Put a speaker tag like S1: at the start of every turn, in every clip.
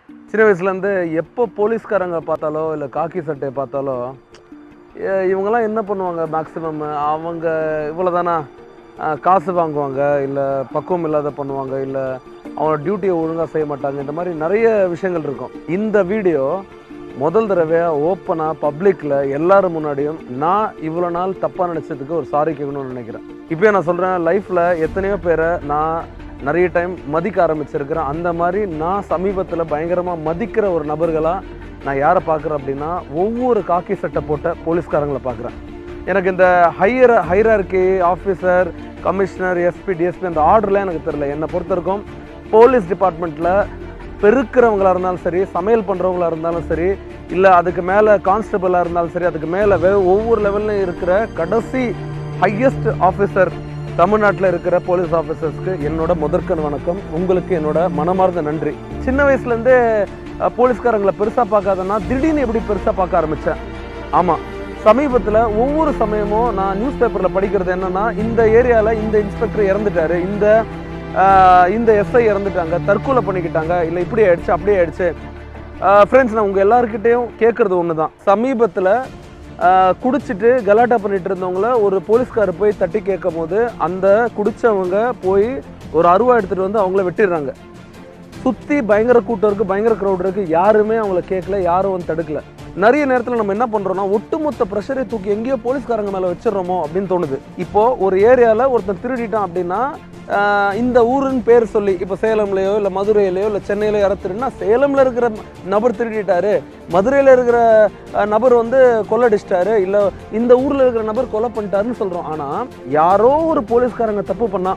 S1: சின்ன வயசுலேருந்து எப்போ போலீஸ்காரங்க பார்த்தாலோ இல்லை காக்கி சட்டையை பார்த்தாலோ எ- இவங்கெல்லாம் என்ன பண்ணுவாங்க மேக்ஸிமம் அவங்க இவ்வளோதானா காசு வாங்குவாங்க இல்லை பக்குவம் இல்லாத பண்ணுவாங்க இல்லை அவங்களோட டியூட்டியை ஒழுங்காக செய்ய மாட்டாங்க இந்த மாதிரி நிறைய விஷயங்கள் இருக்கும் இந்த வீடியோ முதல் தடவையாக ஓப்பனாக பப்ளிக்கில் எல்லாரும் முன்னாடியும் நான் இவ்வளோ நாள் தப்பாக நினச்சதுக்கு ஒரு சாரி கேட்கணும்னு நினைக்கிறேன் இப்போ நான் சொல்கிறேன் லைஃப்பில் எத்தனையோ பேரை நான் நிறைய டைம் மதிக்க ஆரம்பிச்சிருக்கிறேன் அந்த மாதிரி நான் சமீபத்தில் பயங்கரமாக மதிக்கிற ஒரு நபர்களாக நான் யாரை பார்க்குறேன் அப்படின்னா ஒவ்வொரு காக்கி சட்டை போட்ட போலீஸ்காரங்களை பார்க்குறேன் எனக்கு இந்த higher hierarchy officer commissioner SP DSP அந்த ஆர்டர்லாம் எனக்கு தெரியல என்னை பொறுத்த வரைக்கும் போலீஸ் டிபார்ட்மெண்ட்டில் பெருக்கிறவங்களா இருந்தாலும் சரி சமையல் பண்ணுறவங்களா இருந்தாலும் சரி இல்லை அதுக்கு மேலே கான்ஸ்டபிளாக இருந்தாலும் சரி அதுக்கு மேலே வே ஒவ்வொரு லெவல்லையும் இருக்கிற கடைசி ஹையஸ்ட் ஆஃபீஸர் தமிழ்நாட்டில் இருக்கிற போலீஸ் ஆஃபீஸர்ஸ்க்கு என்னோட முதற்கண் வணக்கம் உங்களுக்கு என்னோட மனமார்ந்த நன்றி சின்ன வயசுலேருந்தே அஹ், போலீஸ்காரங்களை பெருசாக பார்க்காதன்னா திடீர்னு எப்படி பெருசாக பார்க்க ஆரம்பித்தேன் ஆமாம் சமீபத்தில் ஒவ்வொரு சமயமும் நான் நியூஸ் பேப்பரில் படிக்கிறது என்னன்னா இந்த ஏரியாவில் இந்த இன்ஸ்பெக்டர் இறந்துட்டாரு இந்த ஆஹ், இந்த எஸ்ஐ இறந்துட்டாங்க தற்கொலை பண்ணிக்கிட்டாங்க இல்லை இப்படி ஆயிடுச்சு அப்படியே ஆயிடுச்சு ஃப்ரெண்ட்ஸ் நான் உங்கள் எல்லாருக்கிட்டேயும் கேட்குறது ஒன்று தான் சமீபத்தில் குடிச்சிட்டு கலாட்டா பண்ணிட்டு இருந்தவங்கள ஒரு போலீஸ்கார் போய் தட்டி கேட்கும் போது அந்த குடிச்சவங்க போய் ஒரு அருவா எடுத்துகிட்டு வந்து அவங்கள வெட்டிடுறாங்க சுற்றி பயங்கர கூட்டம் இருக்குது பயங்கர க்ரௌட் இருக்குது யாருமே அவங்கள கேட்கல யாரும் வந்து தடுக்கல நிறைய நேரத்தில் நம்ம என்ன பண்ணுறோம்னா ஒட்டுமொத்த ப்ரெஷரை தூக்கி எங்கேயோ போலீஸ்காரங்க மேலே வச்சிடுறோமோ அப்படின்னு தோணுது இப்போ ஒரு ஏரியாவில் ஒருத்தன் திருடிட்டான் அப்படின்னா ஆஹ், இந்த ஊருன்னு பேர் சொல்லி இப்போ சேலம்லையோ இல்லை மதுரையிலையோ இல்லை சென்னையிலோ யாரோ திருடினா சேலமில் இருக்கிற நபர் திருடிட்டாரு மதுரையில் இருக்கிற அஹ், நபர் வந்து கொள்ளடிச்சிட்டாரு இல்லை இந்த ஊரில் இருக்கிற நபர் கொலை பண்ணிட்டாருன்னு சொல்கிறோம் ஆனால் யாரோ ஒரு போலீஸ்காரங்க தப்பு பண்ணா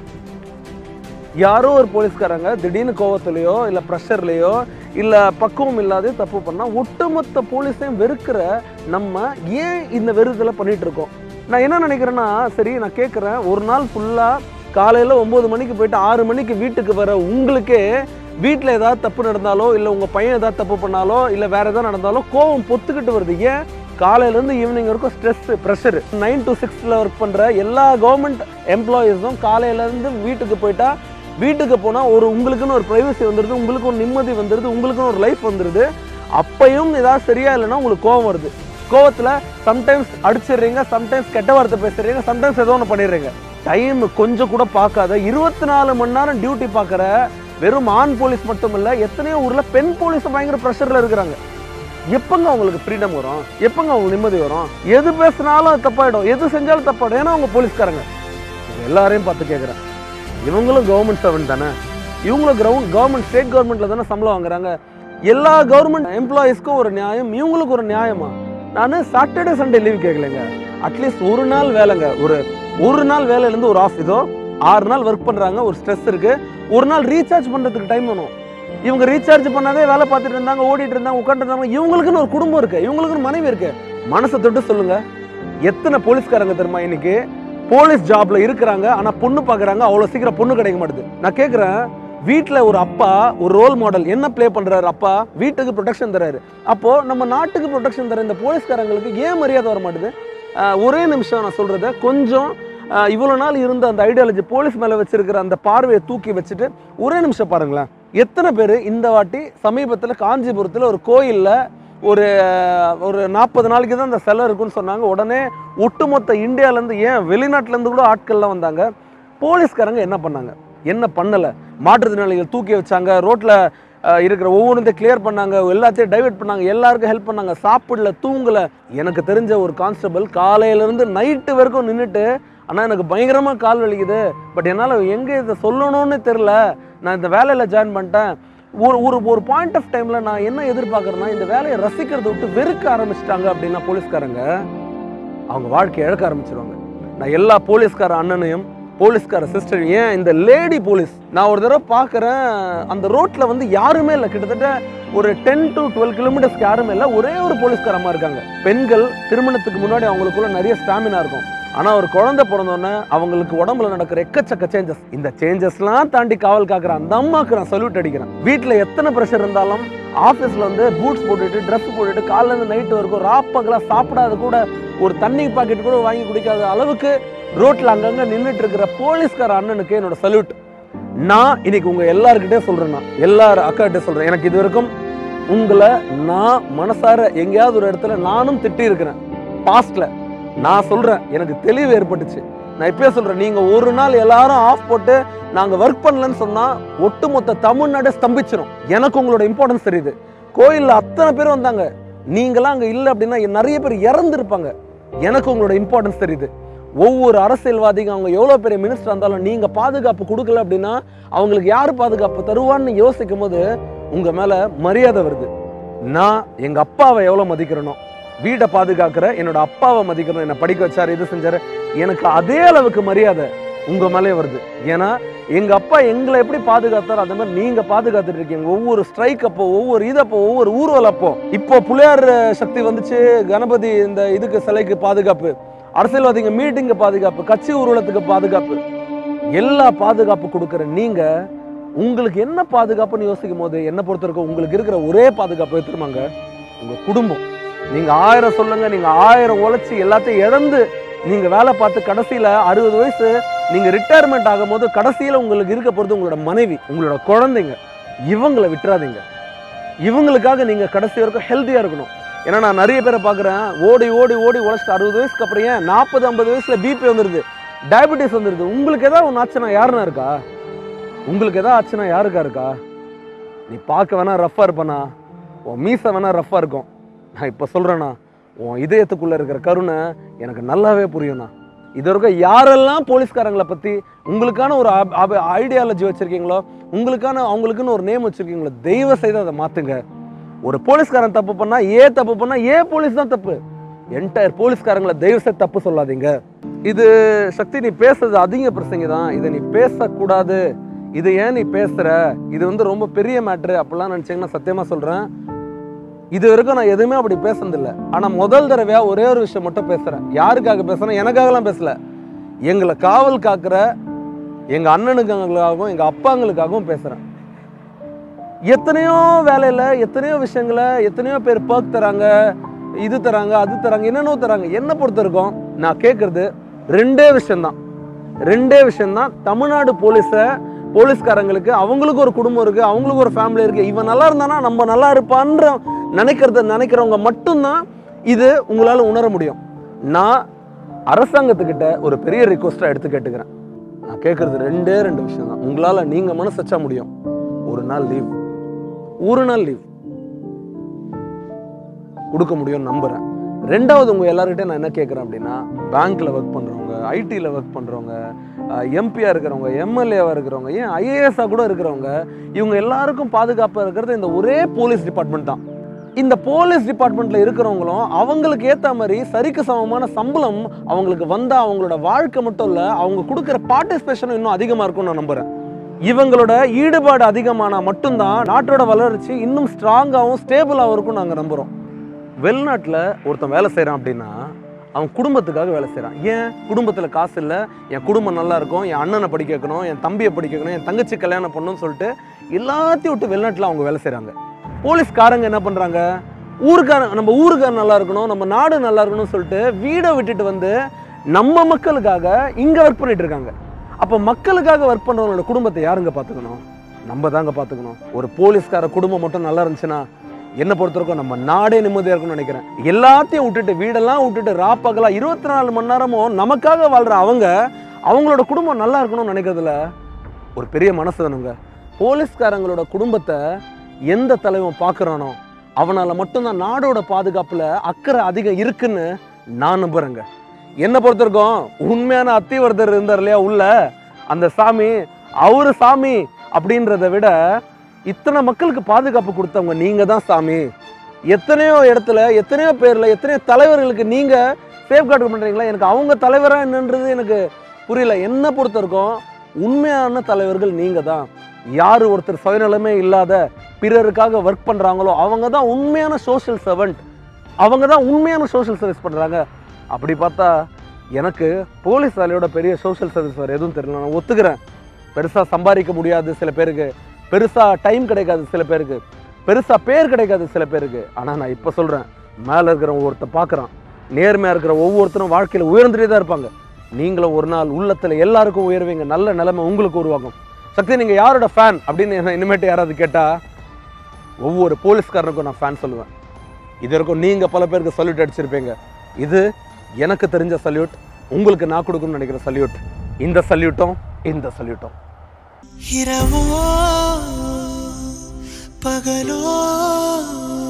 S1: யாரோ ஒரு போலீஸ்காரங்க திடீர்னு கோவத்துலையோ இல்லை ப்ரெஷர்லையோ இல்லை பக்குவம் இல்லாத தப்பு பண்ணால் ஒட்டுமொத்த போலீஸையும் வெறுக்கிற நம்ம ஏன் இந்த வெறுதலை பண்ணிட்டு இருக்கோம் நான் என்ன நினைக்கிறேன்னா சரி நான் கேட்குறேன் ஒரு நாள் ஃபுல்லாக காலையில் ஒம்பது மணிக்கு போயிட்டு ஆறு மணிக்கு வீட்டுக்கு வர உங்களுக்கே வீட்டில் ஏதாவது தப்பு நடந்தாலோ இல்லை உங்கள் பையன் ஏதாவது தப்பு பண்ணாலோ இல்லை வேறு ஏதாவது நடந்தாலோ கோவம் பொத்துக்கிட்டு வருது ஏன் காலையிலேருந்து ஈவினிங் வரைக்கும் ஸ்ட்ரெஸ் ப்ரெஷர் நைன் டு சிக்ஸில் ஒர்க் பண்ணுற எல்லா கவர்மெண்ட் எம்ப்ளாயீஸும் காலையிலேருந்து வீட்டுக்கு போயிட்டா வீட்டுக்கு போனால் ஒரு உங்களுக்குன்னு ஒரு ப்ரைவசி வந்துடுது உங்களுக்கு ஒரு நிம்மதி வந்துடுது உங்களுக்குன்னு ஒரு லைஃப் வந்துடுது அப்பையும் ஏதாவது சரியா இல்லைன்னா உங்களுக்கு கோவம் வருது கோவத்தில் சம்டைம்ஸ் அடிச்சிடுறீங்க சம்டைம்ஸ் கெட்ட வார்த்தை பேசுறீங்க சம்டைம்ஸ் ஏதோ ஒன்று பண்ணிடுறீங்க டைம் கொஞ்சம் கூட பார்க்காத இருபத்தி நாலு மணி நேரம் டியூட்டி பார்க்குற வெறும் ஆண் போலீஸ் மட்டும் இல்லை எத்தனையோ ஊரில் பெண் போலீஸ் பயங்கர ப்ரெஷரில் இருக்கிறாங்க எப்பங்க அவங்களுக்கு ஃப்ரீடம் வரும் எப்பங்க அவங்களுக்கு நிம்மதி வரும் எது பேசினாலும் அது தப்பாயிடும் எது செஞ்சாலும் தப்பாயிடும் ஏன்னா அவங்க போலீஸ்காரங்க இது எல்லாரையும் பார்த்து கேட்குறேன் இவங்களும் கவர்மெண்ட் சர்வெண்ட் தானே இவங்களும் கிரவுண்ட் கவர்மெண்ட் ஸ்டேட் கவர்மெண்ட்ல தானே சம்பளம் வாங்குறாங்க எல்லா கவர்மெண்ட் எம்ப்ளாயீஸ்க்கும் ஒரு நியாயம் இவங்களுக்கு ஒரு நியாயமா நான் சாட்டர்டே சண்டே லீவ் கேட்கலைங்க அட்லீஸ்ட் ஒரு நாள் வேலைங்க ஒரு ஒரு நாள் வேலையிலேருந்து ஒரு ஆஃப் இதோ ஆறு நாள் ஒர்க் பண்ணுறாங்க ஒரு ஸ்ட்ரெஸ் இருக்கு ஒரு நாள் ரீசார்ஜ் பண்ணுறதுக்கு டைம் வேணும் இவங்க ரீசார்ஜ் பண்ணாதே வேலை பார்த்துட்டு இருந்தாங்க ஓடிட்டு இருந்தாங்க உட்காந்துட்டு இருந்தாங்க இவங்களுக்குன்னு ஒரு குடும்பம் இருக்கு இவங்களுக்குன்னு மனைவி இருக்கு மனசை தொட்டு சொல்லுங்க எத்தனை போலீஸ்காரங்க தெரியுமா இன்னைக்கு போலீஸ் ஜாப்ல இருக்கிறாங்க ஆனா பொண்ணு பார்க்கறாங்க அவ்வளவு சீக்கிரம் பொண்ணு கிடைக்க மாட்டுது நான் கேட்குறேன் வீட்டில் ஒரு அப்பா ஒரு ரோல் மாடல் என்ன ப்ளே பண்றாரு அப்பா வீட்டுக்கு ப்ரொடெக்ஷன் தராரு அப்போ நம்ம நாட்டுக்கு ப்ரொடெக்ஷன் தர இந்த போலீஸ்காரங்களுக்கு ஏன் மரியாதை வர மாட்டுது ஆஹ் ஒரே நிமிஷம் நான் சொல்றத கொஞ்சம் ஆஹ் இவ்வளவு நாள் இருந்த அந்த ஐடியாலஜி போலீஸ் மேல வச்சிருக்கிற அந்த பார்வையை தூக்கி வச்சுட்டு ஒரே நிமிஷம் பாருங்களேன் எத்தனை பேர் இந்த வாட்டி சமீபத்தில் காஞ்சிபுரத்தில் ஒரு கோயிலில் ஒரு ஒரு நாற்பது நாளைக்கு தான் அந்த செலவு இருக்குன்னு சொன்னாங்க உடனே ஒட்டுமொத்த இந்தியாவிலேருந்து ஏன் வெளிநாட்டிலேருந்து கூட ஆட்கள்லாம் வந்தாங்க போலீஸ்காரங்க என்ன பண்ணாங்க என்ன பண்ணலை மாற்றுத்திறனாளிகள் தூக்கி வச்சாங்க ரோட்டில் இருக்கிற ஒவ்வொன்றத்தையும் கிளியர் பண்ணாங்க எல்லாத்தையும் டைவர்ட் பண்ணாங்க எல்லாருக்கும் ஹெல்ப் பண்ணாங்க சாப்பிடல தூங்கல எனக்கு தெரிஞ்ச ஒரு கான்ஸ்டபிள் காலையிலேருந்து நைட்டு வரைக்கும் நின்றுட்டு ஆனால் எனக்கு பயங்கரமாக கால் வலிக்குது பட் என்னால் எங்கே இதை சொல்லணும்னு தெரில நான் இந்த வேலையில் ஜாயின் பண்ணிட்டேன் ஒரு ஒரு ஒரு பாயிண்ட் ஆஃப் டைமில் நான் என்ன எதிர்பார்க்குறேன்னா இந்த வேலையை ரசிக்கிறதை விட்டு வெறுக்க ஆரம்பிச்சிட்டாங்க அப்படின்னா போலீஸ்காரங்க அவங்க வாழ்க்கையை இழக்க ஆரம்பிச்சிருவாங்க நான் எல்லா போலீஸ்கார அண்ணனையும் போலீஸ்கார சிஸ்டர் ஏன் இந்த லேடி போலீஸ் நான் ஒரு தடவை பார்க்குறேன் அந்த ரோட்டில் வந்து யாருமே இல்லை கிட்டத்தட்ட ஒரு டென் டு டுவெல் கிலோமீட்டர்ஸ்க்கு யாருமே இல்லை ஒரே ஒரு போலீஸ்கார அம்மா இருக்காங்க பெண்கள் திருமணத்துக்கு முன்னாடி அவங்களுக்குள்ள நிறைய ஸ்டாமினா இருக்கும் ஆனால் ஒரு குழந்தை பிறந்தோடனே அவங்களுக்கு உடம்புல நடக்கிற எக்கச்சக்க சேஞ்சஸ் இந்த சேஞ்சஸ்லாம் தாண்டி காவல் காக்குற அந்த அம்மாவுக்கு நான் சல்யூட் அடிக்கிறேன் வீட்டில் எத்தனை ப்ரெஷர் இருந்தாலும் ஆஃபீஸில் வந்து பூட்ஸ் போட்டுட்டு ட்ரெஸ் போட்டுட்டு காலையிலேருந்து நைட்டு வரைக்கும் ராப்பகலாக சாப்பிடாத கூட ஒரு தண்ணி பாக்கெட் கூட வாங்கி குடிக்காத அளவுக்கு ரோட்டில் அங்கங்கே நின்றுட்டு இருக்கிற போலீஸ்கார அண்ணனுக்கு என்னோட சல்யூட் நான் இன்னைக்கு உங்க எல்லாருக்கிட்டே சொல்றேன் நான் எல்லார் அக்காகிட்ட சொல்றேன் எனக்கு இது வரைக்கும் உங்களை நான் மனசார எங்கேயாவது ஒரு இடத்துல நானும் திட்டி இருக்கிறேன் பாஸ்ட்ல நான் சொல்றேன் எனக்கு தெளிவு ஏற்பட்டுச்சு நான் இப்பயே சொல்றேன் நீங்க ஒரு நாள் எல்லாரும் ஆஃப் போட்டு நாங்க ஒர்க் பண்ணலன்னு சொன்னா ஒட்டுமொத்த தமிழ்நாடு ஸ்தம்பிச்சிடும் எனக்கு உங்களோட இம்பார்ட்டன்ஸ் தெரியுது கோயில்ல அத்தனை பேர் வந்தாங்க நீங்களாம் அங்க இல்லை அப்படின்னா நிறைய பேர் இறந்துருப்பாங்க எனக்கு உங்களோட இம்பார்ட்டன்ஸ் தெரியுது ஒவ்வொரு அரசியல்வாதிக்கும் அவங்க எவ்வளோ பெரிய மினிஸ்டர் இருந்தாலும் நீங்க பாதுகாப்பு கொடுக்கல அப்படின்னா அவங்களுக்கு யார் பாதுகாப்பு தருவான்னு யோசிக்கும் போது உங்க மேல மரியாதை வருது நான் எங்க அப்பாவை எவ்வளவு மதிக்கிறேனோ வீட்டை பாதுகாக்கிற என்னோட அப்பாவை மதிக்கிறோம் என்னை படிக்க வச்சாரு இது செஞ்சாரு எனக்கு அதே அளவுக்கு மரியாதை உங்க மேலே வருது ஏன்னா எங்க அப்பா எங்களை எப்படி பாதுகாத்தாரோ அந்த மாதிரி நீங்க பாதுகாத்துட்டு இருக்கீங்க ஒவ்வொரு ஸ்ட்ரைக் அப்போ ஒவ்வொரு இதப்போ ஒவ்வொரு ஊர்வல் அப்போ இப்போ புலியார் சக்தி வந்துச்சு கணபதி இந்த இதுக்கு சிலைக்கு பாதுகாப்பு அரசியல்வாதிங்க மீட்டிங்கு பாதுகாப்பு கட்சி ஊர்வலத்துக்கு பாதுகாப்பு எல்லா பாதுகாப்பு கொடுக்குற நீங்க உங்களுக்கு என்ன பாதுகாப்புன்னு யோசிக்கும் போது என்ன பொறுத்த வரைக்கும் உங்களுக்கு இருக்கிற ஒரே பாதுகாப்பு எத்துருமாங்க உங்க குடும்பம் நீங்க ஆயிரம் சொல்லுங்க நீங்க ஆயிரம் உழைச்சி எல்லாத்தையும் இழந்து நீங்க வேலை பார்த்து கடைசியில அறுபது வயசு நீங்க ரிட்டையர்மெண்ட் ஆகும்போது கடைசியில உங்களுக்கு இருக்க போறது உங்களோட மனைவி உங்களோட குழந்தைங்க இவங்களை விட்டுறாதீங்க இவங்களுக்காக நீங்க கடைசி வரைக்கும் ஹெல்த்தியா இருக்கணும் ஏன்னா நான் நிறைய பேரை பார்க்குறேன் ஓடி ஓடி ஓடி உழைச்சிட்டு அறுபது வயசுக்கு அப்புறம் ஏன் நாற்பது ஐம்பது வயசுல பிபி வந்துருது டயபெட்டிஸ் வந்துருது உங்களுக்கு ஏதாவது ஒன்று ஆச்சுன்னா யாருன்னா இருக்கா உங்களுக்கு ஏதாவது ஆச்சுன்னா யாருக்கா இருக்கா நீ பார்க்க வேணா ரஃப்பாக இருப்பனா உன் மீசை வேணா ரஃப்பாக இருக்கும் நான் இப்போ சொல்கிறேண்ணா உன் இதயத்துக்குள்ளே இருக்கிற கருணை எனக்கு நல்லாவே புரியும்ண்ணா இது வரைக்கும் யாரெல்லாம் போலீஸ்காரங்களை பற்றி உங்களுக்கான ஒரு ஐடியாலஜி வச்சுருக்கீங்களோ உங்களுக்கான அவங்களுக்குன்னு ஒரு நேம் வச்சுருக்கீங்களோ தெய்வ செய்து அதை மாற்றுங்க ஒரு போலீஸ்காரன் தப்பு பண்ணா ஏ தப்பு பண்ணா ஏ போலீஸ் தான் தப்பு என்டையர் போலீஸ்காரங்களை தயவு செய்து தப்பு சொல்லாதீங்க இது சக்தி நீ பேசுறது அதிக பிரசங்க தான் இதை நீ பேசக்கூடாது இது ஏன் நீ பேசுற இது வந்து ரொம்ப பெரிய மேட்ரு அப்படிலாம் நினைச்சீங்கன்னா சத்தியமா சொல்றேன் இது வரைக்கும் நான் எதுவுமே அப்படி பேசுனதில்ல ஆனா முதல் தடவையா ஒரே ஒரு விஷயம் மட்டும் பேசுறேன் யாருக்காக பேசுறேன் எனக்காகலாம் பேசல எங்களை காவல் காக்கிற எங்க அண்ணனுக்காகவும் எங்க அப்பாங்களுக்காகவும் பேசுறேன் எத்தனையோ வேலையில எத்தனையோ விஷயங்களை எத்தனையோ பேர் பர்க் தராங்க இது தராங்க அது தராங்க என்னென்னோ தராங்க என்ன பொறுத்த இருக்கும் நான் கேட்கறது ரெண்டே விஷயம்தான் ரெண்டே விஷயம்தான் தமிழ்நாடு போலீஸை போலீஸ்காரங்களுக்கு அவங்களுக்கு ஒரு குடும்பம் இருக்கு அவங்களுக்கு ஒரு ஃபேமிலி இருக்கு இவன் நல்லா இருந்தானா நம்ம நல்லா இருப்பான்ற நினைக்கிறத நினைக்கிறவங்க மட்டும்தான் இது உங்களால உணர முடியும் நான் அரசாங்கத்துக்கிட்ட ஒரு பெரிய ரிக்வஸ்டா எடுத்து கேட்டுக்கிறேன் நான் கேட்கறது ரெண்டே ரெண்டு விஷயம் தான் உங்களால நீங்க மனசு வச்சா முடியும் ஒரு நாள் லீவ் ஒரு நாள் லீவ் கொடுக்க முடியும்னு நம்புறேன் ரெண்டாவது உங்க எல்லார்கிட்ட நான் என்ன கேட்குறேன் அப்படின்னா பேங்க்ல ஒர்க் பண்றவங்க ஐடியில் ஒர்க் பண்றவங்க எம்பியா இருக்கிறவங்க எம்எல்ஏவா இருக்கிறவங்க ஏன் ஐஏஎஸ்ஸாக கூட இருக்கிறவங்க இவங்க எல்லாருக்கும் பாதுகாப்பாக இருக்கிறது இந்த ஒரே போலீஸ் டிபார்ட்மெண்ட் தான் இந்த போலீஸ் டிபார்ட்மெண்ட்ல இருக்கிறவங்களும் அவங்களுக்கு ஏத்த மாதிரி சரிக்கு சமமான சம்பளம் அவங்களுக்கு வந்தா அவங்களோட வாழ்க்கை மட்டும் இல்ல அவங்க கொடுக்குற பார்ட்டிசிபேஷனும் இன்னும் அதிகமா இருக்கும்னு நான் நம்புறேன் இவங்களோட ஈடுபாடு அதிகமானா மட்டும்தான் நாட்டோட வளர்ச்சி இன்னும் ஸ்ட்ராங்காகவும் ஸ்டேபிளாகவும் இருக்கும் நாங்கள் நம்புகிறோம் வெளிநாட்டில் ஒருத்தன் வேலை செய்கிறான் அப்படின்னா அவன் குடும்பத்துக்காக வேலை செய்கிறான் ஏன் குடும்பத்தில் காசு இல்லை என் குடும்பம் நல்லா இருக்கும் என் அண்ணனை படிக்க வைக்கணும் என் தம்பியை படிக்க வைக்கணும் என் தங்கச்சி கல்யாணம் பண்ணணும்னு சொல்லிட்டு எல்லாத்தையும் விட்டு வெளிநாட்டில் அவங்க வேலை செய்கிறாங்க போலீஸ்காரங்க என்ன பண்ணுறாங்க ஊருக்கார நம்ம ஊருக்கார நல்லா இருக்கணும் நம்ம நாடு நல்லா இருக்கணும்னு சொல்லிட்டு வீடை விட்டுட்டு வந்து நம்ம மக்களுக்காக இங்கே ஒர்க் பண்ணிட்டு இருக்காங்க அப்போ மக்களுக்காக ஒர்க் பண்ணுறவங்களோட குடும்பத்தை யாருங்க பார்த்துக்கணும் நம்ம தாங்க பார்த்துக்கணும் ஒரு போலீஸ்கார குடும்பம் மட்டும் நல்லா இருந்துச்சுன்னா என்ன பொறுத்தவரைக்கும் நம்ம நாடே நிம்மதியாக இருக்கும்னு நினைக்கிறேன் எல்லாத்தையும் விட்டுட்டு வீடெல்லாம் விட்டுட்டு ராப்பகலா இருபத்தி நாலு மணி நேரமும் நமக்காக வாழ்கிற அவங்க அவங்களோட குடும்பம் நல்லா இருக்கணும்னு நினைக்கிறதுல ஒரு பெரிய மனசு வேணுங்க போலீஸ்காரங்களோட குடும்பத்தை எந்த தலைவன் பார்க்குறானோ அவனால் மட்டும்தான் நாடோட பாதுகாப்பில் அக்கறை அதிகம் இருக்குன்னு நான் நம்புறேங்க என்னை பொறுத்தவரைக்கும் உண்மையான அத்திவர்தர் இருந்தார் இல்லையா உள்ள அந்த சாமி அவரு சாமி அப்படின்றத விட இத்தனை மக்களுக்கு பாதுகாப்பு கொடுத்தவங்க நீங்க தான் சாமி எத்தனையோ இடத்துல எத்தனையோ பேர்ல எத்தனையோ தலைவர்களுக்கு நீங்க சேஃப்கார்டு பண்றீங்களா எனக்கு அவங்க தலைவரா என்னன்றது எனக்கு புரியல என்ன பொறுத்த வரைக்கும் உண்மையான தலைவர்கள் நீங்க தான் யார் ஒருத்தர் சுயநலமே இல்லாத பிறருக்காக ஒர்க் பண்றாங்களோ அவங்க தான் உண்மையான சோஷியல் சர்வெண்ட் அவங்க தான் உண்மையான சோஷியல் சர்வீஸ் பண்றாங்க அப்படி பார்த்தா எனக்கு போலீஸ் வேலையோட பெரிய சோஷியல் சர்வீஸ் வேறு எதுவும் தெரியல நான் ஒத்துக்கிறேன் பெருசாக சம்பாதிக்க முடியாது சில பேருக்கு பெருசாக டைம் கிடைக்காது சில பேருக்கு பெருசாக பேர் கிடைக்காது சில பேருக்கு ஆனால் நான் இப்போ சொல்கிறேன் மேலே இருக்கிற ஒருத்தர் பார்க்குறான் நேர்மையாக இருக்கிற ஒவ்வொருத்தரும் வாழ்க்கையில் உயர்ந்துட்டே தான் இருப்பாங்க நீங்களும் ஒரு நாள் உள்ளத்தில் எல்லாருக்கும் உயர்வீங்க நல்ல நிலைமை உங்களுக்கு உருவாகும் சக்தி நீங்கள் யாரோட ஃபேன் அப்படின்னு என்ன இனிமேட்டு யாராவது கேட்டால் ஒவ்வொரு போலீஸ்காரனுக்கும் நான் ஃபேன் சொல்லுவேன் இது வரைக்கும் நீங்கள் பல பேருக்கு சல்யூட் அடிச்சிருப்பீங்க இது எனக்கு தெரிஞ்ச சல்யூட் உங்களுக்கு நான் கொடுக்கணும்னு நினைக்கிற சல்யூட் இந்த சல்யூட்டும் இந்த சல்யூட்டும்
S2: இரவோ பகலோ